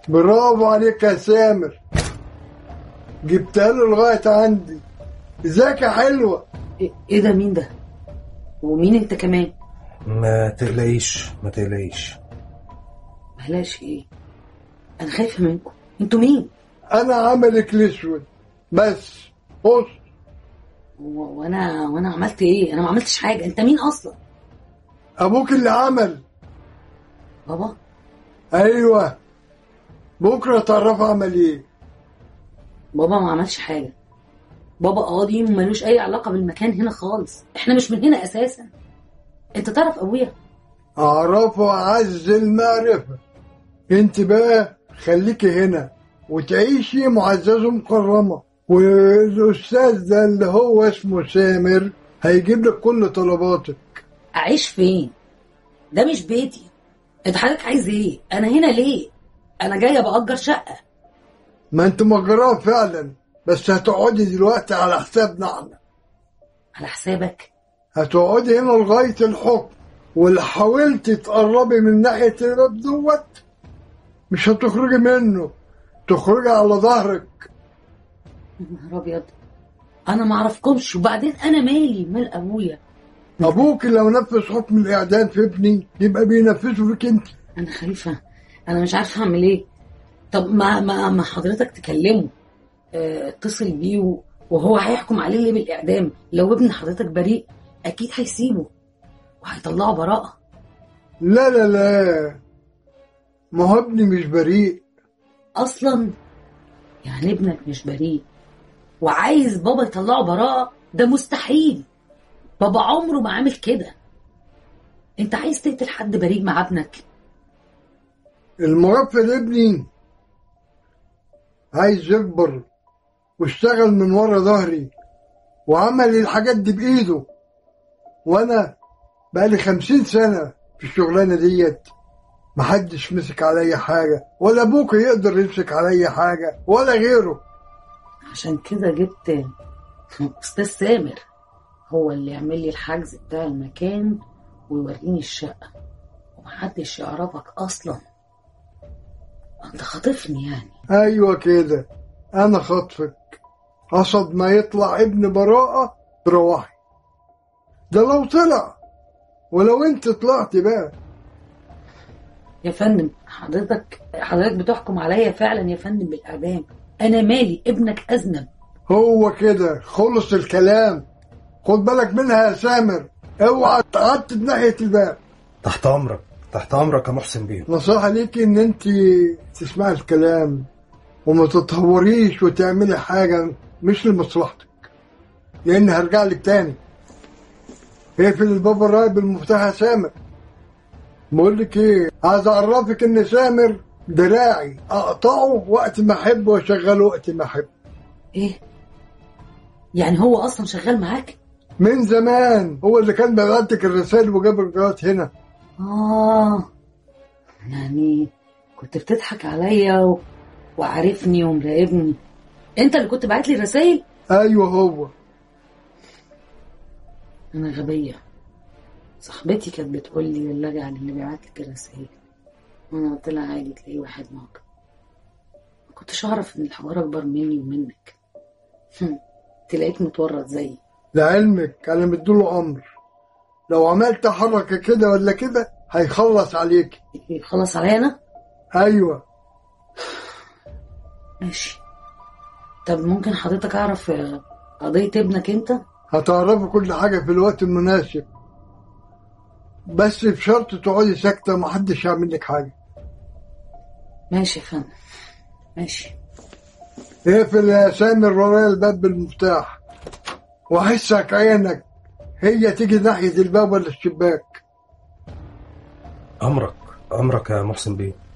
برافو عليك يا سامر جبتها له لغاية عندي ازيك يا حلوة ايه إيه ده مين ده ومين انت كمان ما تقلقيش ما تقلقيش بلاش ايه انا خايفه منكم انتوا مين انا عملك الاسود بس بص و- وانا وانا عملت ايه انا ما عملتش حاجه انت مين اصلا ابوك اللي عمل بابا ايوه بكره تعرف عمل ايه بابا ما عملش حاجه بابا قاضي وملوش اي علاقه بالمكان هنا خالص احنا مش من هنا اساسا انت تعرف ابويا اعرفه اعز المعرفة انت بقى خليكي هنا وتعيشي معززة مكرمة والاستاذ ده اللي هو اسمه سامر هيجيب لك كل طلباتك اعيش فين ده مش بيتي انت حضرتك عايز ايه انا هنا ليه انا جايه باجر شقه ما انت مجراه فعلا بس هتقعدي دلوقتي على حسابنا احنا على حسابك هتقعدي هنا لغاية الحكم ولو حاولتي تقربي من ناحية الباب دوت مش هتخرجي منه تخرجي على ظهرك يا نهار ابيض انا ما اعرفكمش وبعدين انا مالي مال ابويا ابوك لو نفذ حكم الاعدام في ابني يبقى بينفذه فيك انت انا خايفه انا مش عارفه اعمل ايه طب ما ما ما حضرتك تكلمه اه، اتصل بيه و- وهو هيحكم عليه ليه بالاعدام لو ابن حضرتك بريء اكيد هيسيبه وهيطلعه براءه لا لا لا ما هو ابني مش بريء اصلا يعني ابنك مش بريء وعايز بابا يطلعه براءه ده مستحيل بابا عمره ما عامل كده انت عايز تقتل حد بريء مع ابنك المغفل ابني عايز يكبر واشتغل من ورا ظهري وعمل الحاجات دي بايده وانا بقالي خمسين سنة في الشغلانة ديت محدش مسك عليا حاجة ولا ابوك يقدر يمسك عليا حاجة ولا غيره عشان كده جبت استاذ سامر هو اللي يعمل لي الحجز بتاع المكان ويوريني الشقة ومحدش يعرفك اصلا انت خاطفني يعني ايوه كده انا خاطفك قصد ما يطلع ابن براءة تروحي ده لو طلع ولو انت طلعت بقى يا فندم حضرتك حضرتك بتحكم عليا فعلا يا فندم بالاعدام انا مالي ابنك اذنب هو كده خلص الكلام خد بالك منها يا سامر اوعى تعتب ناحية الباب تحت امرك تحت امرك يا محسن بيه نصيحة ليكي ان انت تسمعي الكلام وما تتهوريش وتعملي حاجة مش لمصلحتك لان هرجع لك تاني اقفل الباب ورايا بالمفتاح يا سامر بقول لك ايه عايز اعرفك ان سامر دراعي اقطعه وقت ما احب واشغله وقت ما احب ايه يعني هو اصلا شغال معاك من زمان هو اللي كان بيبعتك الرسائل وجاب الجوات هنا اه يعني كنت بتضحك عليا و... وعارفني ومراقبني انت اللي كنت بعت لي رسائل ايوه هو انا غبيه صاحبتي كانت بتقول لي بلغي عن اللي بيبعت لك الرسائل وانا قلت لها عادي تلاقي واحد معاك ما كنتش اعرف ان الحوار اكبر مني ومنك هم، تلاقيك متورط زيي لعلمك انا مديله امر لو عملت حركه كده ولا كده هيخلص عليك خلاص عليا انا ايوه ماشي طب ممكن حضرتك اعرف آه، قضيه ابنك انت هتعرفي كل حاجه في الوقت المناسب بس بشرط تقعدي ساكته محدش يعمل لك حاجه ماشي يا فندم ماشي اقفل يا سامر ورايا الباب بالمفتاح واحسك عينك هي تيجي ناحيه الباب ولا الشباك امرك امرك يا محسن بيه